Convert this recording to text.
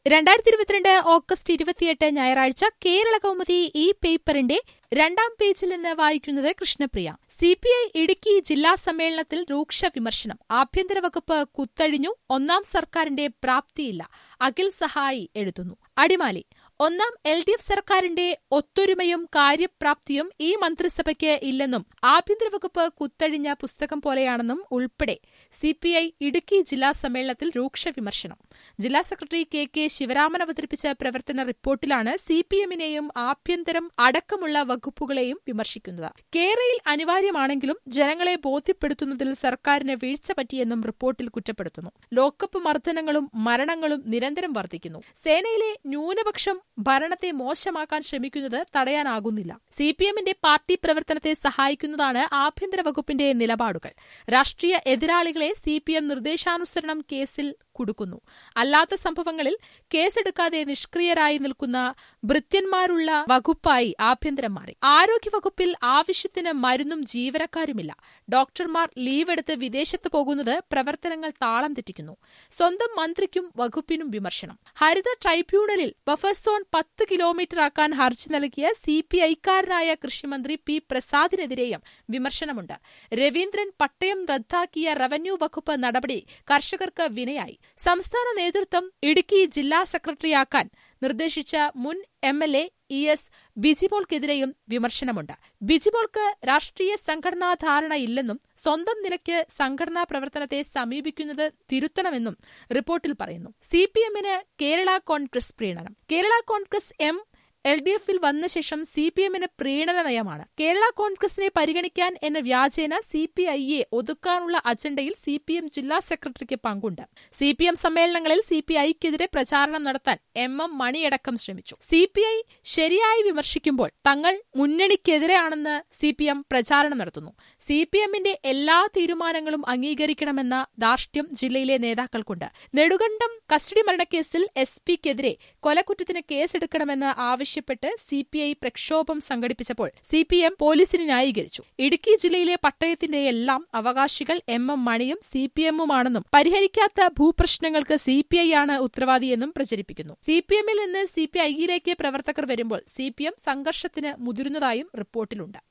രണ്ടായിരത്തി ഇരുപത്തിരണ്ട് ഓഗസ്റ്റ് ഇരുപത്തിയെട്ട് ഞായറാഴ്ച കേരള കൗമുദി ഈ പേപ്പറിന്റെ രണ്ടാം പേജിൽ നിന്ന് വായിക്കുന്നത് Krishnapriya C P I Idukki ജില്ലാ സമ്മേളനത്തിൽ രൂക്ഷ വിമർശനം ആഭ്യന്തര വകുപ്പ് കുത്തഴിഞ്ഞു ഒന്നാം സർക്കാരിന്റെ പ്രാപ്തിയില്ല അഖിൽ സഹായി എഴുതുന്നു അടിമാലി ഒന്നാം എൽ ഡി എഫ് സർക്കാരിന്റെ ഒത്തൊരുമയും കാര്യപ്രാപ്തിയും ഈ മന്ത്രിസഭയ്ക്ക് ഇല്ലെന്നും ആഭ്യന്തര വകുപ്പ് കുത്തഴിഞ്ഞ പുസ്തകം പോലെയാണെന്നും ഉൾപ്പെടെ സി പി ഐ ഇടുക്കി ജില്ലാ സമ്മേളനത്തിൽ രൂക്ഷ വിമർശനം ജില്ലാ സെക്രട്ടറി കെ കെ ശിവരാമൻ അവതരിപ്പിച്ച പ്രവർത്തന റിപ്പോർട്ടിലാണ് സി പി എമ്മിനെയും ആഭ്യന്തരം അടക്കമുള്ള വകുപ്പുകളെയും വിമർശിക്കുന്നത് കേരയിൽ അനിവാര്യമാണെങ്കിലും ജനങ്ങളെ ബോധ്യപ്പെടുത്തുന്നതിൽ സർക്കാരിന് വീഴ്ച പറ്റിയെന്നും റിപ്പോർട്ടിൽ കുറ്റപ്പെടുത്തുന്നു ലോക്കപ്പ് മർദ്ദനങ്ങളും മരണങ്ങളും നിരന്തരം വർദ്ധിക്കുന്നു സേനയിലെ ന്യൂനപക്ഷം ഭരണത്തെ മോശമാക്കാൻ ശ്രമിക്കുന്നത് തടയാനാകുന്നില്ല സി പി എമ്മിന്റെ പാർട്ടി പ്രവർത്തനത്തെ സഹായിക്കുന്നതാണ് ആഭ്യന്തര വകുപ്പിന്റെ നിലപാടുകൾ രാഷ്ട്രീയ എതിരാളികളെ സി പി എം നിർദ്ദേശാനുസരണം കേസിൽ കുടുക്കുന്നു അല്ലാത്ത സംഭവങ്ങളിൽ കേസെടുക്കാതെ നിഷ്ക്രിയരായി നിൽക്കുന്ന ഭൃത്യന്മാരുള്ള വകുപ്പായി ആഭ്യന്തരം മാറി ആരോഗ്യവകുപ്പിൽ ആവശ്യത്തിന് മരുന്നും ജീവനക്കാരുമില്ല ഡോക്ടർമാർ ലീവെടുത്ത് വിദേശത്ത് പോകുന്നത് പ്രവർത്തനങ്ങൾ താളം തെറ്റിക്കുന്നു സ്വന്തം മന്ത്രിക്കും വകുപ്പിനും വിമർശനം ഹരിത ട്രൈബ്യൂണലിൽ ബഫർ സോൺ പത്ത് കിലോമീറ്റർ ആക്കാൻ ഹർജി നൽകിയ സി പി ഐക്കാരനായ കൃഷിമന്ത്രി പി പ്രസാദിനെതിരെയും വിമർശനമുണ്ട് രവീന്ദ്രൻ പട്ടയം റദ്ദാക്കിയ റവന്യൂ വകുപ്പ് നടപടി കർഷകർക്ക് വിനയായി സംസ്ഥാന നേതൃത്വം ഇടുക്കി ജില്ലാ സെക്രട്ടറിയാക്കാൻ നിർദ്ദേശിച്ച മുൻ M L A E S ബിജിമോൾക്കെതിരെയും വിമർശനമുണ്ട് ബിജിമോൾക്ക് രാഷ്ട്രീയ സംഘടനാ ധാരണയില്ലെന്നും സ്വന്തം നിലയ്ക്ക് സംഘടനാ പ്രവർത്തനത്തെ സമീപിക്കുന്നത് തിരുത്തണമെന്നും റിപ്പോർട്ടിൽ പറയുന്നു സി പി എമ്മിന് കേരള കോൺഗ്രസ് പ്രീണനം Kerala Congress M L D എഫിൽ വന്ന ശേഷം സി പി എമ്മിന് പ്രീണന നയമാണ് കേരള കോൺഗ്രസിനെ പരിഗണിക്കാൻ എന്ന വ്യാജേന സി പി ഐയെ ഒതുക്കാനുള്ള അജണ്ടയിൽ സി പി എം ജില്ലാ സെക്രട്ടറിക്ക് പങ്കുണ്ട് സി പി എം സമ്മേളനങ്ങളിൽ സി പി ഐക്കെതിരെ പ്രചാരണം നടത്താൻ എം എം മണിയടക്കം ശ്രമിച്ചു സി പി ഐ ശരിയായി വിമർശിക്കുമ്പോൾ തങ്ങൾ മുന്നണിക്കെതിരെയാണെന്ന് സി പി എം പ്രചാരണം നടത്തുന്നു സി പി എമ്മിന്റെ എല്ലാ തീരുമാനങ്ങളും അംഗീകരിക്കണമെന്ന ധാർഷ്ട്യം ജില്ലയിലെ നേതാക്കൾക്കുണ്ട് നെടുകണ്ടം കസ്റ്റഡി മരണക്കേസിൽ എസ് പിക്കെതിരെ കൊലക്കുറ്റത്തിന് കേസെടുക്കണമെന്ന് ആവശ്യം ആവശ്യപ്പെട്ട് സി പി ഐ പ്രക്ഷോഭം സംഘടിപ്പിച്ചപ്പോൾ സി പി എം പോലീസിനെ ന്യായീകരിച്ചു ഇടുക്കി ജില്ലയിലെ പട്ടയത്തിന്റെ എല്ലാം അവകാശികൾ എം എം മണിയും സി പി എമ്മുമാണെന്നും പരിഹരിക്കാത്ത ഭൂപ്രശ്നങ്ങൾക്ക് സി പി ഐ ആണ് ഉത്തരവാദിയെന്നും പ്രചരിപ്പിക്കുന്നു സി പി എമ്മിൽ നിന്ന് സി പി ഐയിലേക്ക് പ്രവർത്തകർ വരുമ്പോൾ സി പി എം സംഘർഷത്തിന് മുതിരുന്നതായും റിപ്പോർട്ടിലുണ്ട്